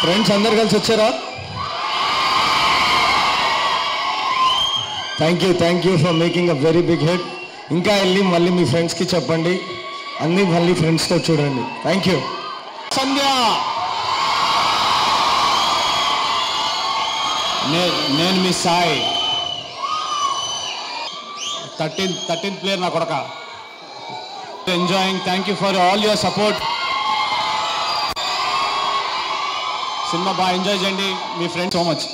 friends అందరు కలిసి వచ్చారా thank you thank you for making a very big hit ఇంకా వెళ్ళి మళ్ళీ మీ ఫ్రెండ్స్కి చెప్పండి అన్నీ మళ్ళీ ఫ్రెండ్స్తో చూడండి థ్యాంక్ యూ సంధ్య నేను మీ సాయి థర్టీన్త్ థర్టీన్త్ ప్లేయర్ నా కొడక enjoying thank you for all your support సినిమా బాగా ఎంజాయ్ చేయండి మీ ఫ్రెండ్స్ సో మచ్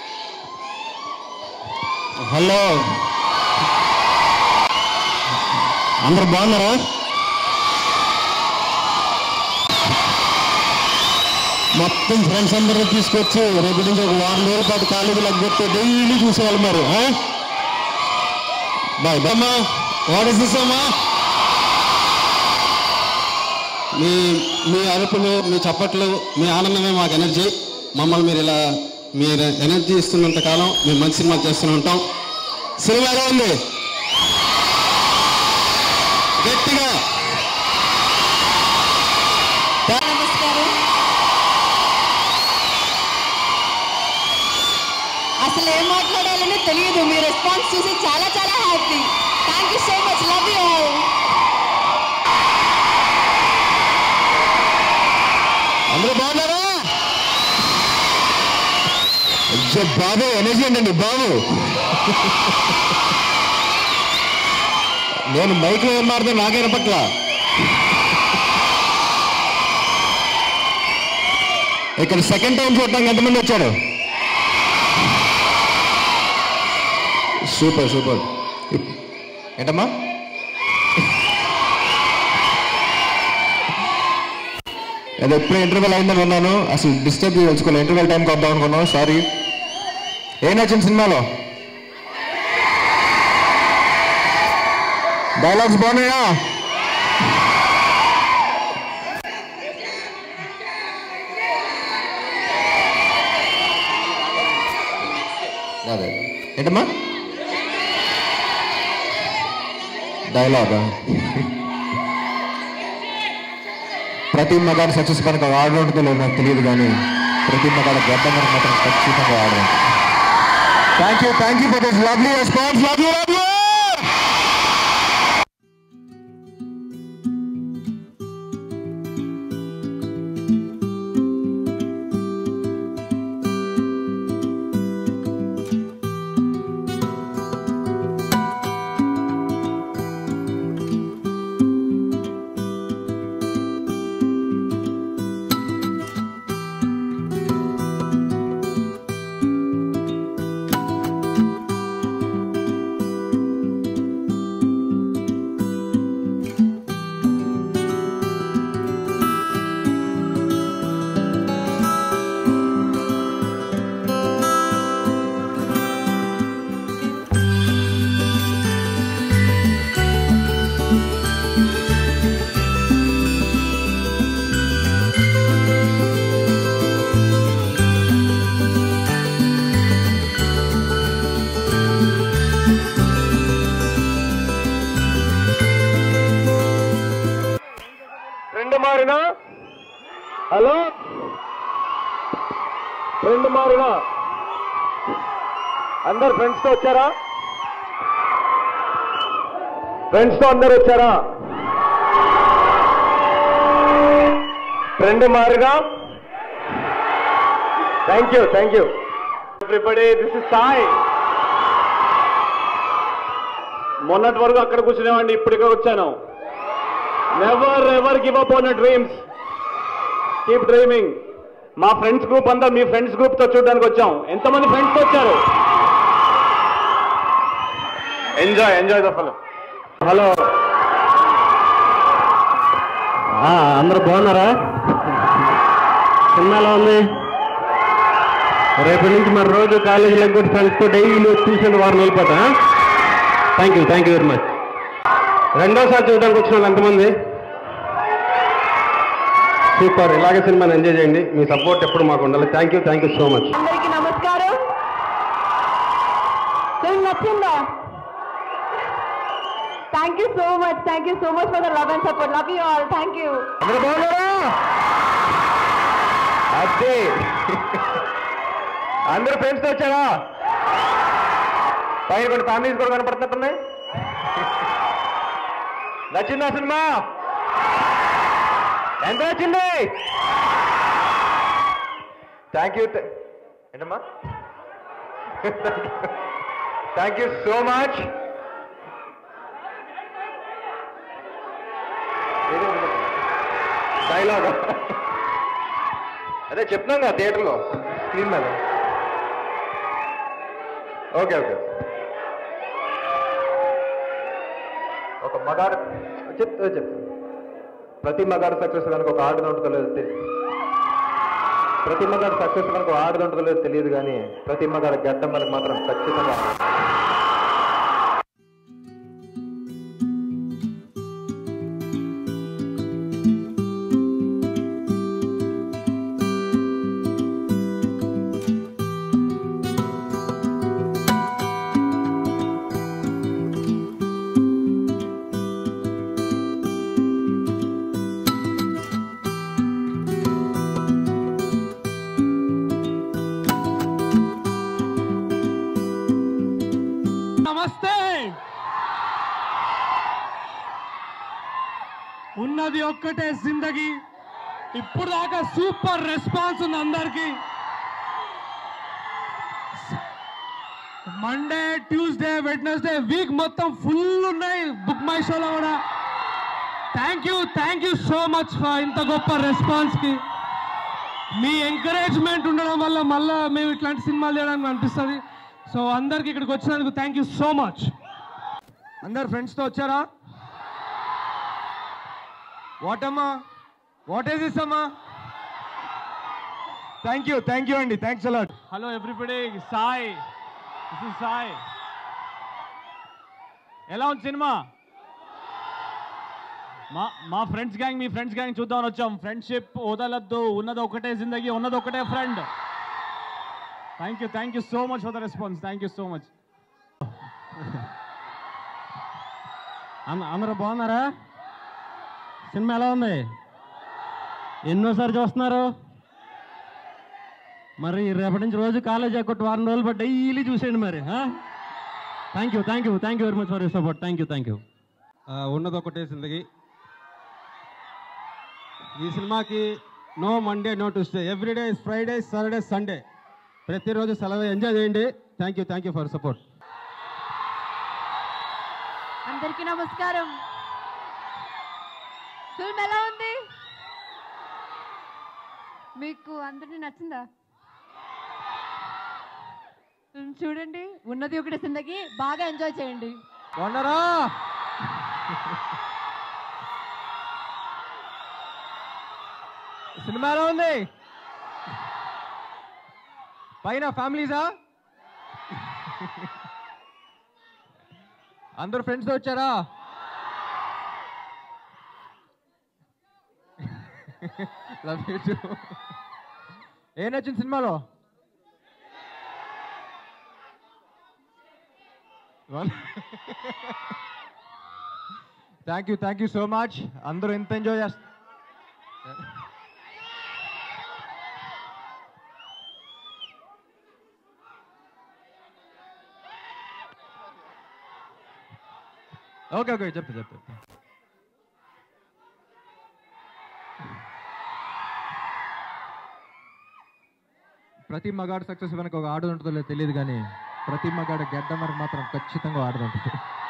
హలో అందరు బాగున్నారా మొత్తం ఫ్రెండ్స్ అందరూ తీసుకొచ్చి రేపు నుంచి ఒక వారం రోజుల పాటు కాలేజీ లగ్గొట్టి డైలీ చూసేవాళ్ళు మరి బాయ్ బామ్మా వాట్ ఇస్ దిస్ అమ్మా మీ మీ అరుపులు మీ చప్పట్లు మీ ఆనందమే మాకు ఎనర్జీ మమ్మల్ని మీరు ఇలా మీరు ఎనర్జీ ఇస్తున్నంత కాలం మేము మంచి సినిమా చేస్తూనే ఉంటాం సినిమా ఎలా ఉంది గట్టిగా నమస్కారం అసలు ఏం మాట్లాడాలని తెలియదు మీ రెస్పాన్స్ చూసి చాలా చాలా happy thank you so much love you all అందరూ బాగున్నారా అయ్యో బాబు ఎనర్జీ అండి బాబు నేను మైక్లో ఏం మాడితే నాకే పట్ల ఇక్కడ సెకండ్ టైం చూడటానికి ఎంతమంది వచ్చారు సూపర్ సూపర్ ఏంటమ్మా అది ఎప్పుడు ఇంటర్వెల్ అయిందని విన్నాను అసలు డిస్టర్బ్ చేయదలుచుకోలేదు ఇంటర్వెల్ టైంకి వద్దాం అనుకున్నాను సారీ ఏం నచ్చింది సినిమాలో డైలాగ్స్ బాగున్నాయా అదే ఏంటమ్మా డైలాగా ప్రతి మగాడు సక్సెస్ కనుక ఆడడంతో లేదు నాకు తెలియదు కానీ ప్రతి మగాడు గడ్డ కనుక మాత్రం ఖచ్చితంగా ఆడడం thank you thank you for this lovely response love you love you రెండు మారినా హలో రెండు మారినా అందరు ఫ్రెండ్స్ తో వచ్చారా ఫ్రెండ్స్ తో అందరు వచ్చారా ఫ్రెండ్ మారినా thank you thank you everybody this is Sai మొన్నటి వరకు అక్కడ కూర్చునేవాడిని ఇప్పటికే వచ్చాను never ever give up on dreams keep dreaming మా ఫ్రెండ్స్ గ్రూప్ అంతా మీ ఫ్రెండ్స్ గ్రూప్ తో చూడడానికి వచ్చాం ఎంతమంది ఫ్రెండ్స్ వచ్చారు enjoy enjoy the film hello అందరూ బాగున్నారా సినిమా ఎలా ఉంది రేపటి నుంచి మరి రోజు కాలేజీలో కూడా ఫ్రెండ్స్తో డైలీ వచ్చి చూసిన వారం వెళ్ళిపోతా thank you thank you very much రెండోసారి చూడడానికి వచ్చిన వాళ్ళు ఎంతమంది సూపర్ ఇలాగే సినిమాని ఎంజాయ్ చేయండి మీ సపోర్ట్ ఎప్పుడు మాకు ఉండాలి thank you thank you so much అందరికీ నమస్కారం ఫిల్మ్ నచ్చిందా thank you so much thank you so much for the love and support love you all thank you అందరూ బాగున్నారా అదే అందరు ఫ్రెండ్స్తో వచ్చారా పైన కొన్ని ఫ్యామిలీస్ కూడా కనపడుతున్నట్టున్నాయి నచ్చిందా సినిమా ఎంత నచ్చింది థ్యాంక్ యూ ఏంటమ్మా thank you so much dialogue అదే చెప్తున్నాం కదా థియేటర్లో స్క్రీన్ మీద ఓకే ఓకే ఒక మగాడు చెప్తా చెప్తా ప్రతి మగాడు సక్సెస్ కనుక ఒక ఆడది ఉంటుందో లేదో తెలియదు ప్రతి మగాడు సక్సెస్ కనుక ఒక ఆడది ఉంటుందో లేదో తెలియదు కానీ ప్రతి మగాడు గడ్డం మనకు మాత్రం ఖచ్చితంగా నమస్తే ఉన్నది ఒక్కటే జిందగీ ఇప్పుడు దాకా సూపర్ రెస్పాన్స్ ఉంది అందరికి మండే ట్యూస్డే వెడ్నెస్డే వీక్ మొత్తం ఫుల్ ఉన్నాయి బుక్ మై షోలో కూడా thank you thank you so much for ఇంత గొప్ప రెస్పాన్స్ కి మీ ఎంకరేజ్మెంట్ ఉండడం వల్ల మళ్ళీ మేము ఇట్లాంటి సినిమాలు చేయడానికి అనిపిస్తుంది సో అందరికి ఇక్కడికి వచ్చినందుకు థ్యాంక్ యూ సో మచ్ అందరు ఫ్రెండ్స్తో వచ్చారా వాట్ అమ్మా వాట్ ఈస్ దిస్ అమ్మా థ్యాంక్ యూ థ్యాంక్ యూ అండి thanks a lot hello everybody Sai this is Sai ఎలా ఉంది సినిమా మా మా ఫ్రెండ్స్ గ్యాంగ్ మీ ఫ్రెండ్స్ గ్యాంగ్ చూద్దామని వచ్చాం ఫ్రెండ్షిప్ వదలద్దు ఉన్నది ఒకటే జిందగీ ఉన్నది ఒకటే friend thank you thank you so much for the response thank you so much అందరూ బాగున్నారా సినిమా ఎలా ఉంది ఎన్నోసారి చూస్తున్నారు మరి రేపటి నుంచి రోజు కాలేజ్ ఎక్కొట్టి వారం రోజులు బట్టి డైలీ చూసేయండి మరి thank you thank you thank you very much for you support thank you thank you ఉన్నది ఒకటే జిందగీ ఈ సినిమాకి no Monday no Tuesday everyday Friday Saturday Sunday ప్రతిరోజు సెలవు ఎంజాయ్ చేయండి thank you thank you for support అందరికీ నమస్కారం ఫిల్మ్ ఎలా ఉంది మీకు అందరినీ నచ్చిందా ఫిల్మ్ చూడండి ఉన్నది ఒకటి జిందగీ బాగా ఎంజాయ్ చేయండి బాగున్నారా సినిమా ఎలా ఉంది పైన ఫ్యామిలీసా అందరు ఫ్రెండ్స్తో వచ్చారా లవ్ యూ టూ ఏం నచ్చింది సినిమాలో thank you thank you so much అందరూ ఎంత ఎంజాయ్ చేస్తారు ఓకే ఓకే చెప్తా చెప్తా ప్రతి మగాడు సక్సెస్ వెనక ఒక ఆడు ఉంటుందో లేదో తెలియదు కానీ ప్రతి మగాడు గెడ్డ మరి మాత్రం ఖచ్చితంగా ఆడదు ఉంటుంది